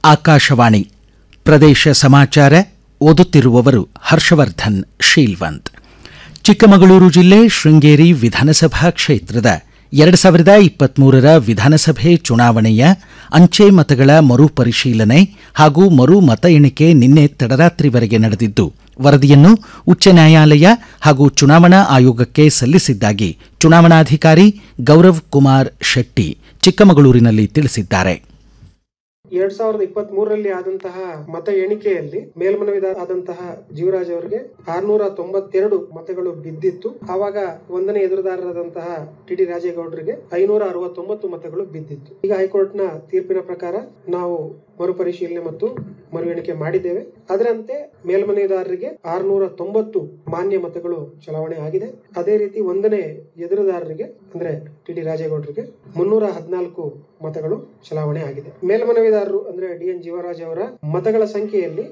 ಆಕಾಶವಾಣಿ ಪ್ರದೇಶ ಸಮಾಚಾರ ಓದುತ್ತಿರುವವರು ಹರ್ಷವರ್ಧನ್ ಶೀಲ್ವಂತ್ ಚಿಕ್ಕಮಗಳೂರು ಜಿಲ್ಲೆ ಶೃಂಗೇರಿ ವಿಧಾನಸಭಾ ಕ್ಷೇತ್ರದ ಎರಡು ಸಾವಿರದ ಇಪ್ಪತ್ಮೂರರ ವಿಧಾನಸಭೆ ಚುನಾವಣೆಯ ಅಂಚೆ ಮತಗಳ ಮರುಪರಿಶೀಲನೆ ಹಾಗೂ ಮರು ಮತ ಎಣಿಕೆ ನಿನ್ನೆ ತಡರಾತ್ರಿವರೆಗೆ ನಡೆದಿದ್ದು ವರದಿಯನ್ನು ಉಚ್ಚ ನ್ಯಾಯಾಲಯ ಹಾಗೂ ಚುನಾವಣಾ ಆಯೋಗಕ್ಕೆ ಸಲ್ಲಿಸಿದ್ದಾಗಿ ಚುನಾವಣಾಧಿಕಾರಿ ಗೌರವ್ ಕುಮಾರ್ ಶೆಟ್ಟಿ ಚಿಕ್ಕಮಗಳೂರಿನಲ್ಲಿ ತಿಳಿಸಿದ್ದಾರೆ ಎರಡ್ ಸಾವಿರದ ಇಪ್ಪತ್ತ್ ಮೂರರಲ್ಲಿ ಆದಂತಹ ಮತ ಎಣಿಕೆಯಲ್ಲಿ ಮೇಲ್ಮನವಿ ಆದಂತಹ ಜೀವರಾಜ್ ಅವರಿಗೆ ಆರ್ನೂರ ತೊಂಬತ್ತೆರಡು ಮತಗಳು ಬಿದ್ದಿತ್ತು ಆವಾಗ ಒಂದನೇ ಎದುರುದಾರರಾದಂತಹ ಟಿ ಡಿ ರಾಜೇಗೌಡರಿಗೆ ಐನೂರ ಅರವತ್ತೊಂಬತ್ತು ಮತಗಳು ಬಿದ್ದಿತ್ತು ಈಗ ಹೈಕೋರ್ಟ್ನ ತೀರ್ಪಿನ ಪ್ರಕಾರ ನಾವು ಮರುಪರಿಶೀಲನೆ ಮತ್ತು ಮರು ಎಣಿಕೆ ಮಾಡಿದ್ದೇವೆ ಅದರಂತೆ ಮೇಲ್ಮನೆದಾರರಿಗೆ ಆರ್ನೂರ ತೊಂಬತ್ತು ಮಾನ್ಯ ಮತಗಳು ಚಲಾವಣೆ ಆಗಿದೆ ಅದೇ ರೀತಿ ಒಂದನೇ ಎದುರುದಾರರಿಗೆ ಅಂದ್ರೆ ಟಿ ಡಿ ರಾಜೇಗೌಡರಿಗೆ ಮುನ್ನೂರ ಹದಿನಾಲ್ಕು ಮತಗಳು ಚಲಾವಣೆ ಆಗಿದೆ ಮೇಲ್ಮನವಿದಾರರು ಅಂದ್ರೆ ಡಿ ಎನ್ ಜೀವರಾಜ್ ಅವರ ಮತಗಳ ಸಂಖ್ಯೆಯಲ್ಲಿ